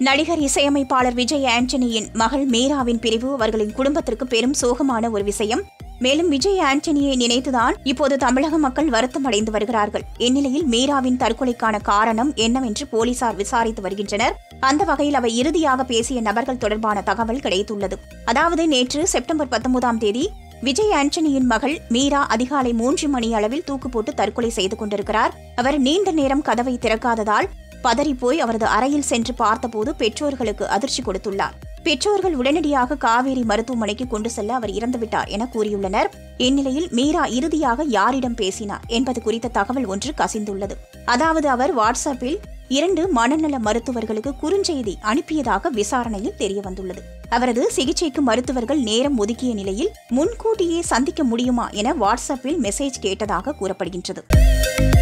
நடிகர் இசையமைப்பாளர் விஜய் ஆண்டனியின் மகள் மீராவின் பிரிவு அவர்களின் குடும்பத்திற்கு பெரும் சோகமான ஒரு விஷயம் மேலும் விஜய் ஆண்டனியை நினைத்துதான் இப்போது தமிழக மக்கள் வருத்தம் அடைந்து வருகிறார்கள் இந்நிலையில் மீராவின் தற்கொலைக்கான காரணம் என்னவென்று போலீசார் விசாரித்து வருகின்றனர் அந்த வகையில் அவர் இறுதியாக பேசிய நபர்கள் தொடர்பான தகவல் கிடைத்துள்ளது அதாவது நேற்று செப்டம்பர் பத்தொன்பதாம் தேதி விஜய் ஆண்டனியின் மகள் மீரா அதிகாலை மூன்று மணி அளவில் தூக்கு போட்டு தற்கொலை செய்து கொண்டிருக்கிறார் அவர் நீண்ட நேரம் கதவை திறக்காததால் பதறிப்போய் அவரது அறையில் சென்று பார்த்தபோது பெற்றோர்களுக்கு அதிர்ச்சி கொடுத்துள்ளார் பெற்றோர்கள் உடனடியாக காவேரி மருத்துவமனைக்கு கொண்டு செல்ல அவர் இறந்துவிட்டார் என கூறியுள்ளனர் இந்நிலையில் மீரா இறுதியாக யாரிடம் பேசினார் என்பது குறித்த தகவல் ஒன்று கசிந்துள்ளது அதாவது அவர் வாட்ஸ்அப்பில் இரண்டு மனநல மருத்துவர்களுக்கு குறுஞ்செய்தி அனுப்பியதாக விசாரணையில் தெரியவந்துள்ளது அவரது சிகிச்சைக்கு மருத்துவர்கள் நேரம் ஒதுக்கிய நிலையில் முன்கூட்டியே சந்திக்க முடியுமா என வாட்ஸ்அப்பில் மெசேஜ் கேட்டதாக கூறப்படுகின்றது